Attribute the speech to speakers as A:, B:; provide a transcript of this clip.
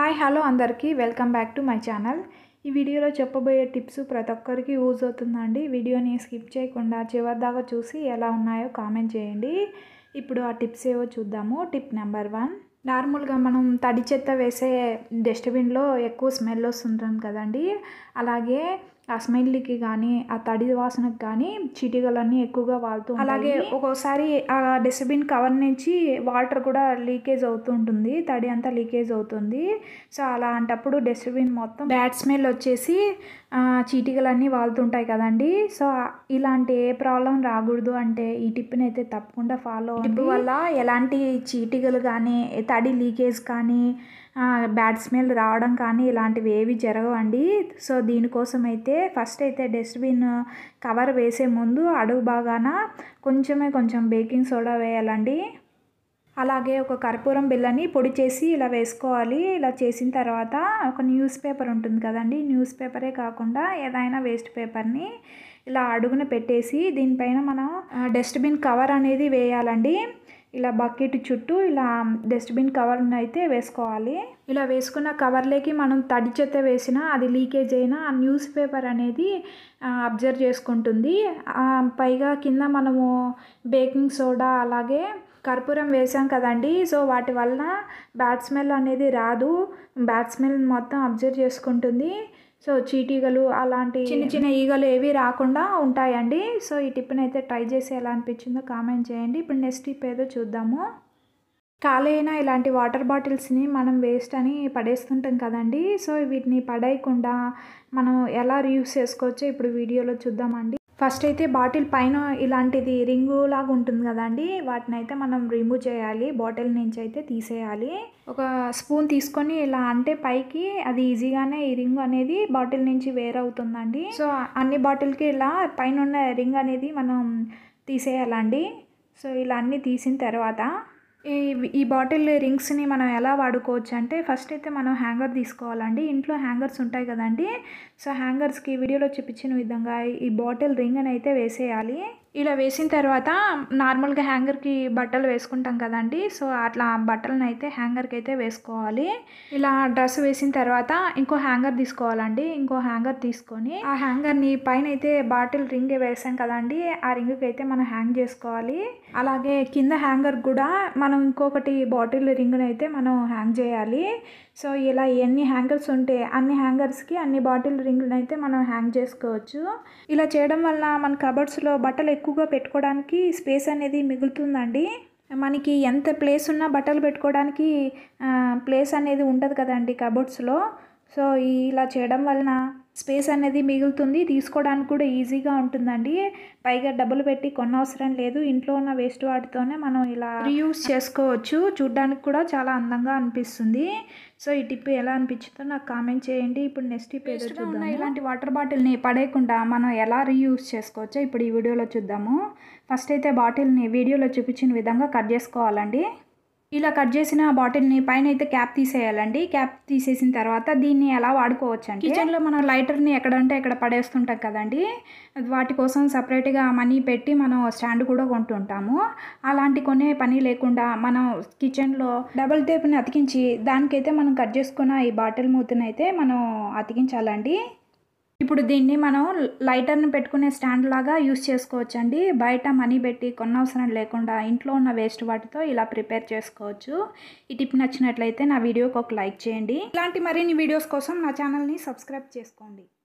A: hi hello అందరికీ welcome back to my channel ఈ వీడియోలో చెప్పబోయే టిప్స్ ప్రతి ఒక్కరికి యూజ్ అవుతుందండి వీడియోని స్కిప్ చేయకుండా చివరి దాకా చూసి ఎలా ఉన్నాయో కామెంట్ చేయండి ఇప్పుడు ఆ టిప్స్ ఏవో చూద్దాము టిప్ నెంబర్ వన్ నార్మల్గా మనం తడి చెత్త వేసే డస్ట్బిన్లో ఎక్కువ స్మెల్ వస్తుంటుంది కదండి అలాగే ఆ స్మెల్కి కానీ ఆ తడి వాసనకి కానీ చీటికలన్నీ ఎక్కువగా వాళ్తూ అలాగే ఒక్కోసారి ఆ డస్ట్బిన్ కవర్ నుంచి వాటర్ కూడా లీకేజ్ అవుతుంటుంది తడి అంతా లీకేజ్ అవుతుంది సో అలాంటప్పుడు డస్ట్బిన్ మొత్తం బ్యాడ్ స్మెల్ వచ్చేసి ఆ, చీటికలన్నీ వాళ్తుంటాయి కదండి సో ఇలాంటి ఏ ప్రాబ్లం రాకూడదు అంటే ఈ టిప్ని అయితే తప్పకుండా ఫాలో టిప్ వల్ల ఎలాంటి చీటికలు కానీ తడి లీకేజ్ కానీ బ్యాడ్ స్మెల్ రావడం కానీ ఇలాంటివి ఏవి జరగవండి సో దీనికోసం అయితే ఫస్ట్ అయితే డస్ట్బిన్ కవర్ వేసే ముందు అడుగు బాగాన కొంచెమే కొంచెం బేకింగ్ సోడా వేయాలండి అలాగే ఒక కర్పూరం బిళ్ళని పొడి చేసి ఇలా వేసుకోవాలి ఇలా చేసిన తర్వాత ఒక న్యూస్ పేపర్ ఉంటుంది కదండి న్యూస్ పేపరే కాకుండా ఏదైనా వేస్ట్ పేపర్ని ఇలా అడుగున పెట్టేసి దీనిపైన మనం డస్ట్బిన్ కవర్ అనేది వేయాలండి ఇలా బకెట్ చుట్టూ ఇలా డస్ట్బిన్ కవర్ని అయితే వేసుకోవాలి ఇలా వేసుకున్న కవర్లోకి మనం తడి చెత్త వేసినా అది లీకేజ్ అయినా ఆ న్యూస్ పేపర్ అనేది అబ్జర్వ్ చేసుకుంటుంది ఆ, పైగా కింద మనము బేకింగ్ సోడా అలాగే కర్పూరం వేసాం కదండి సో వాటి వలన బ్యాడ్ స్మెల్ అనేది రాదు బ్యాడ్ స్మెల్ మొత్తం అబ్జర్వ్ చేసుకుంటుంది సో చీటీగలు అలాంటి చిన్న చిన్న ఈగలు ఏవి రాకుండా ఉంటాయండి సో ఈ టిప్ని అయితే ట్రై చేసి ఎలా అనిపించిందో కామెంట్ చేయండి ఇప్పుడు నెక్స్ట్ టిప్ ఏదో చూద్దాము ఖాళీ అయిన ఇలాంటి వాటర్ బాటిల్స్ని మనం వేస్ట్ అని పడేస్తుంటాం కదండి సో వీటిని పడేయకుండా మనం ఎలా రీయూస్ చేసుకోవచ్చో ఇప్పుడు వీడియోలో చూద్దామండి ఫస్ట్ అయితే బాటిల్ పైన ఇలాంటిది రింగు లాగా ఉంటుంది కదండి వాటిని అయితే మనం రిమూవ్ చేయాలి బాటిల్ నుంచి అయితే తీసేయాలి ఒక స్పూన్ తీసుకొని ఇలా అంటే పైకి అది ఈజీగానే ఈ రింగ్ అనేది బాటిల్ నుంచి వేరవుతుందండి సో అన్ని బాటిల్కి ఇలా పైన ఉన్న రింగ్ అనేది మనం తీసేయాలండి సో ఇలా అన్నీ తీసిన తర్వాత ఈ ఈ బాటిల్ రింగ్స్ని మనం ఎలా వాడుకోవచ్చు అంటే ఫస్ట్ అయితే మనం హ్యాంగర్ తీసుకోవాలండి ఇంట్లో హ్యాంగర్స్ ఉంటాయి కదండి సో హ్యాంగర్స్కి వీడియోలో చూపించిన విధంగా ఈ బాటిల్ రింగ్ అని అయితే వేసేయాలి ఇలా వేసిన తర్వాత నార్మల్గా హ్యాంగర్కి బట్టలు వేసుకుంటాం కదండి సో అట్లా బట్టలను అయితే హ్యాంగర్కి అయితే వేసుకోవాలి ఇలా డ్రెస్ వేసిన తర్వాత ఇంకో హ్యాంగర్ తీసుకోవాలండి ఇంకో హ్యాంగర్ తీసుకొని ఆ హ్యాంగర్ని పైన అయితే బాటిల్ రింగ్ వేసాం కదండి ఆ రింగ్కి అయితే మనం హ్యాంగ్ చేసుకోవాలి అలాగే కింద హ్యాంగర్ కూడా మనం ఇంకొకటి బాటిల్ రింగ్ని అయితే మనం హ్యాంగ్ చేయాలి సో ఇలా ఎన్ని హ్యాంగర్స్ ఉంటే అన్ని హ్యాంగర్స్కి అన్ని బాటిల్ రింగ్లను అయితే మనం హ్యాంగ్ చేసుకోవచ్చు ఇలా చేయడం వల్ల మన కబర్డ్స్లో బట్టలు ఎక్కువగా పెట్టుకోవడానికి స్పేస్ అనేది మిగులుతుందండి మనకి ఎంత ప్లేస్ ఉన్నా బట్టలు పెట్టుకోవడానికి ఆ, ప్లేస్ అనేది ఉంటుంది కదండి కబోర్డ్స్లో సో ఇలా చేయడం వలన స్పేస్ అనేది మిగులుతుంది తీసుకోవడానికి కూడా ఈజీగా ఉంటుందండి పైగా డబ్బులు పెట్టి కొనవసరం లేదు ఇంట్లో ఉన్న వేస్ట్ వాటితోనే మనం ఇలా రీయూస్ చేసుకోవచ్చు చూడ్డానికి కూడా చాలా అందంగా అనిపిస్తుంది సో ఈ టిప్ ఎలా అనిపించిందో నాకు కామెంట్ చేయండి ఇప్పుడు నెక్స్ట్ టిప్ ఏదో చూద్దాం ఇలాంటి వాటర్ బాటిల్ని పడేయకుండా మనం ఎలా రీయూస్ చేసుకోవచ్చో ఇప్పుడు ఈ వీడియోలో చూద్దాము ఫస్ట్ అయితే బాటిల్ని వీడియోలో చూపించిన విధంగా కట్ చేసుకోవాలండి ఇలా కట్ చేసిన బాటిల్ని పైన అయితే క్యాప్ తీసేయాలండి క్యాప్ తీసేసిన తర్వాత దీన్ని ఎలా వాడుకోవచ్చు అంటే కిచెన్లో మనం లైటర్ని ఎక్కడంటే ఎక్కడ పడేస్తుంటాం కదండి వాటి కోసం సపరేట్గా మనీ పెట్టి మనం స్టాండ్ కూడా కొంటుంటాము అలాంటి కొనే పని లేకుండా మనం కిచెన్లో డబల్ టేప్ని అతికించి దానికైతే మనం కట్ చేసుకున్న ఈ బాటిల్ మూతని అయితే మనం అతికించాలండి ఇప్పుడు దీన్ని మనం లైటర్ని పెట్టుకునే స్టాండ్ లాగా యూస్ చేసుకోవచ్చండి బయట మనీ పెట్టి కొనవసరం లేకుండా ఇంట్లో ఉన్న వేస్ట్ వాటితో ఇలా ప్రిపేర్ చేసుకోవచ్చు ఈ టిప్ నచ్చినట్లయితే నా వీడియోకి ఒక లైక్ చేయండి ఇలాంటి మరిన్ని వీడియోస్ కోసం నా ఛానల్ని సబ్స్క్రైబ్ చేసుకోండి